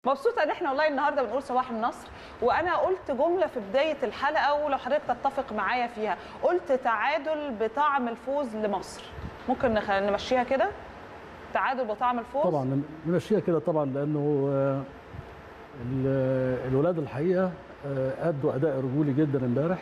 مبسوطه ان احنا والله النهارده بنقول صباح النصر وانا قلت جمله في بدايه الحلقه ولو حضرتك تتفق معايا فيها قلت تعادل بطعم الفوز لمصر ممكن نخ- نمشيها كده تعادل بطعم الفوز طبعا نمشيها كده طبعا لانه آه، ال- الولاد الحقيقه آه، ادوا اداء رجولي جدا امبارح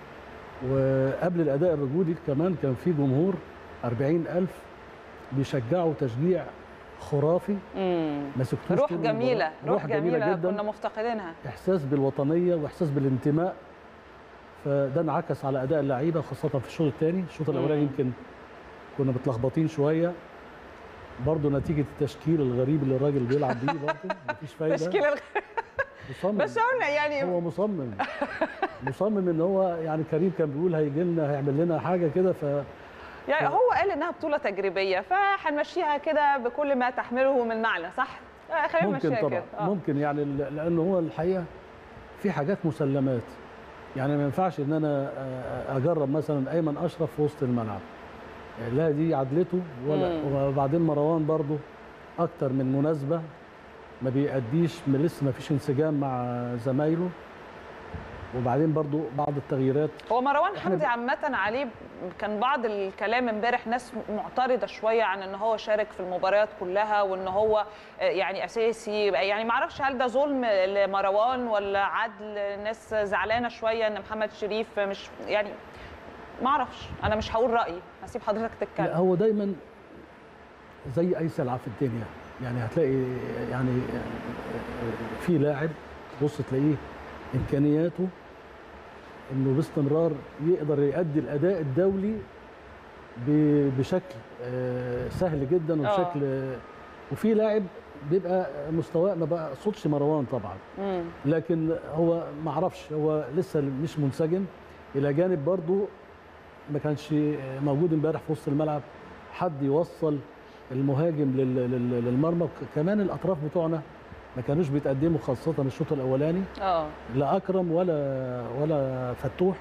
وقبل الاداء الرجولي كمان كان في جمهور 40000 بيشجعوا تشجيع خرافي مم. ما سكتوش روح طول المباراة. جميله روح جميله, جدا كنا مفتقدينها احساس بالوطنيه واحساس بالانتماء فده انعكس على اداء اللعيبه خاصه في الشوط الثاني الشوط الاولاني مم. يمكن كنا متلخبطين شويه برضه نتيجه التشكيل الغريب اللي الراجل بيلعب بيه برضه مفيش فايده تشكيله الغ- مصمم بس قلنا يعني هو مصمم مصمم ان هو يعني كريم كان بيقول هيجي لنا هيعمل لنا حاجه كده ف يعني هو قال انها بطوله تجريبيه فهنمشيها كده بكل ما تحمله من معنى صح آه، خلينا ممكن نمشيها طبعا كده آه. ممكن يعني ل- لان هو الحقيقه في حاجات مسلمات يعني ما ينفعش ان انا آه، اجرب مثلا ايمن اشرف في وسط الملعب لا دي عدلته ولا مم. وبعدين مروان برضو اكتر من مناسبه ما بيأديش ما لسه ما فيش انسجام مع زمايله وبعدين برضو بعض التغييرات هو مروان إحنا حمدي ب- عامة عليه كان بعض الكلام امبارح ناس معترضة شوية عن ان هو شارك في المباريات كلها وان هو آه، يعني اساسي يعني ما اعرفش هل ده ظلم لمروان ولا عدل الناس زعلانة شوية ان محمد شريف مش يعني ما اعرفش انا مش هقول رأيي هسيب حضرتك لا تتكلم هو دايما زي اي سلعه في الدنيا يعني هتلاقي يعني في لاعب بص تلاقيه امكانياته انه باستمرار يقدر يؤدي الاداء الدولي ب- بشكل آه، سهل جدا آه. وبشكل آه، وفي لاعب بيبقى مستواه ما بقى صوتش مروان طبعا مم. لكن هو ما اعرفش هو لسه مش منسجم الى جانب برضو ما كانش موجود امبارح في وسط الملعب حد يوصل المهاجم لل- لل- للمرمى كمان الاطراف بتوعنا ما كانوش بيتقدموا خاصه الشوط الاولاني اه لا اكرم ولا ولا فتوح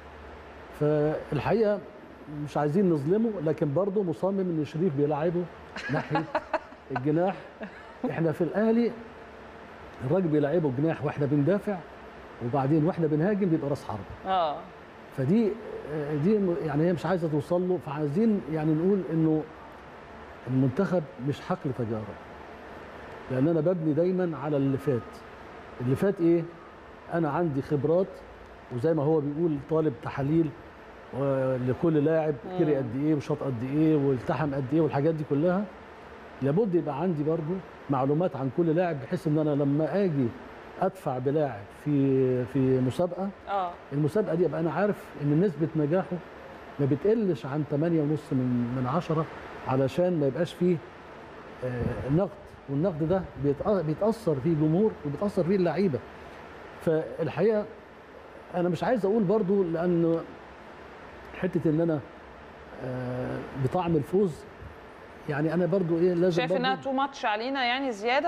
فالحقيقه مش عايزين نظلمه لكن برضه مصمم ان شريف بيلعبه ناحيه الجناح احنا في الاهلي الراجل بيلعبه جناح واحنا بندافع وبعدين واحنا بنهاجم بيبقى راس حرب اه فدي آه، دي يعني هي مش عايزه توصل له فعايزين يعني نقول انه المنتخب مش حقل تجارب لان انا ببني دايما على اللي فات اللي فات ايه انا عندي خبرات وزي ما هو بيقول طالب تحاليل و- لكل لاعب جري مم. قد ايه وشاط قد ايه والتحم قد ايه والحاجات دي كلها لابد يبقى عندي برضو معلومات عن كل لاعب بحيث ان انا لما اجي ادفع بلاعب في في مسابقه اه المسابقه دي ابقى انا عارف ان نسبه نجاحه ما بتقلش عن 8.5 من من 10 علشان ما يبقاش فيه آه، نقد والنقد ده بيتأ- بيتاثر فيه الجمهور وبيتاثر فيه اللعيبه فالحقيقه انا مش عايز اقول برضو لان حته ان انا آه، بطعم الفوز يعني انا برضو ايه لازم شايف برضو انها تو ماتش علينا يعني زيادة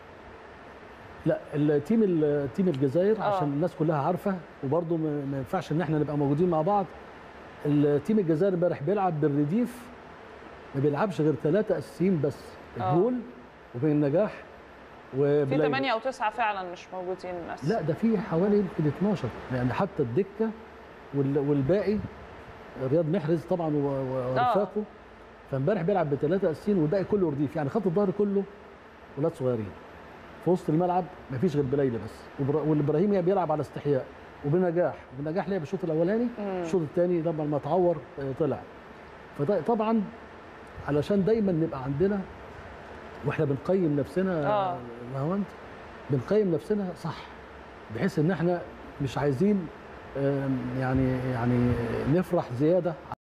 لا التيم التيم الجزائر آه. عشان الناس كلها عارفه وبرضه ما ما ينفعش ان احنا نبقى موجودين مع بعض التيم الجزائر امبارح بيلعب بالرديف ما بيلعبش غير ثلاثه اساسيين بس آه. الجول وبين النجاح في وبلاي 8 او 9 فعلا مش موجودين بس لا ده في حوالي يمكن 12 يعني حتى الدكه وال- والباقي رياض محرز طبعا و- و- ورفاقه فامبارح بيلعب بثلاثه اساسيين والباقي كله رديف يعني خط الظهر كله ولاد صغيرين في وسط الملعب مفيش غير بلايلة بس وبر- والابراهيمي بيلعب على استحياء وبنجاح وبنجاح لعب الشوط الاولاني مم. الشوط الثاني لما ما اتعور آه، طلع فطبعا علشان دايما نبقى عندنا واحنا بنقيم نفسنا آه. نهاوند بنقيم نفسنا صح بحيث ان احنا مش عايزين آم، يعني يعني نفرح زياده